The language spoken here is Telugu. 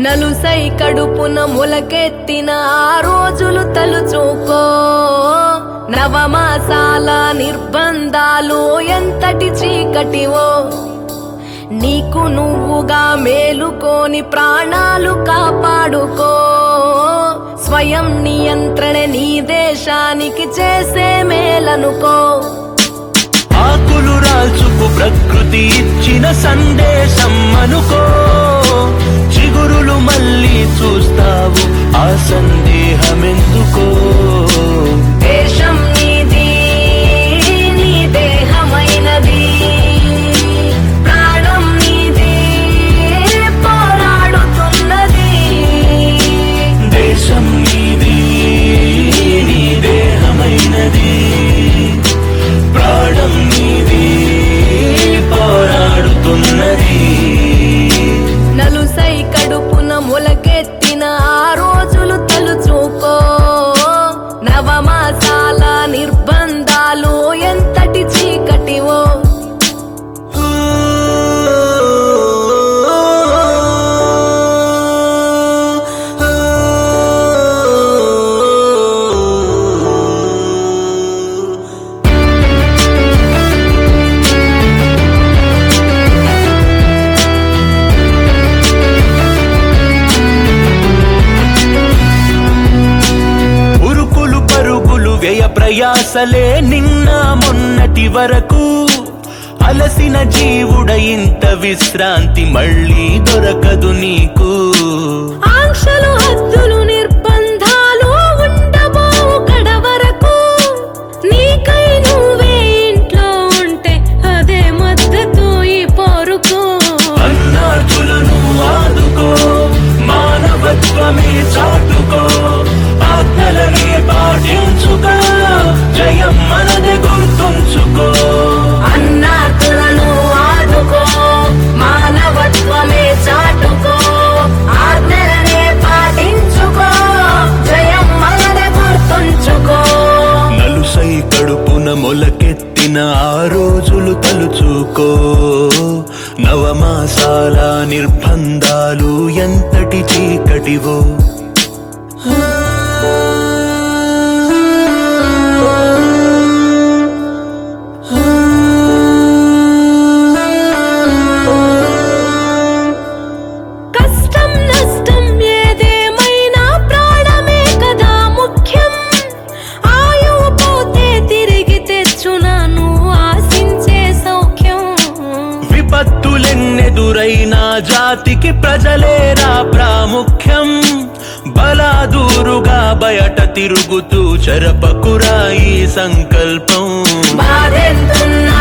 నలుసై కడుపున మొలకెత్తిన ఆ రోజులు తలుచుకో నవమాసాల నిర్బంధాలు ఎంతటి చీకటివో నీకు నువ్వుగా మేలుకోని ప్రాణాలు కాపాడుకో స్వయం నియంత్రణ నీ దేశానికి చేసే మేలనుకో ఆకులు రాల్చుకు ప్రకృతి ఇచ్చిన సందేశం అనుకో చిగురులు మళ్ళీ చూస్తావు ఆ సందేహమెందుకో దేశం నీది నీ దేహమైనది ప్రాణం నీది పోరాడుతున్నది దేశం నీది నీ దేహమైనది ప్రాణం నీది పోరాడుతున్నది నలుసై కడుపున మొలకెత్తిన ఆ రోజులు తలుచుకో నవమాసాల నిర్బంధాలు ఎంతటి చీకటివో ఉరుకులు పరుగులు వ్యయ ప్రయాసలే నిన్న మొన్నటి వరకు అలసిన జీవుడ ఇంత విశ్రాంతి మళ్ళీ దొరకదు నీకు ఆంక్షలు హద్దులు నిర్బంధాలు ఉండబోవు కడవరకు నీకై నువ్వే ఇంట్లో ఉంటే అదే మద్దతు ఈ పోరుకు అన్నార్థులను ఆదుకో మానవత్వమే చాటుకో ఆజ్ఞలనే పాటించుకో జయం మనది గుర్తుంచుకో అన్నార్థులను ఆదుకో మానవత్వమే చాటుకో ఆజ్ఞలనే పాటించుకో జయం మనద గుర్తుంచుకో నలుసై కడుపున మొలకెత్తిన ఆ రోజులు తలుచుకో నవమాసాల నిర్బంధాలు ఎంతటి చీకటివో కష్టం నష్టం ఏదేమైనా ప్రాణమే కదా ముఖ్యం ఆయువు పోతే తిరిగి తెచ్చునా నువ్వు ఆశించే సౌఖ్యం విపత్తులెన్నెదురైనా జాతికి ప్రజలేరా ప్రాముఖ్యం బలాదూరుగా బయట తిరుగుతూ చెరపకురా ఈ సంకల్పం బాధెంతున్నా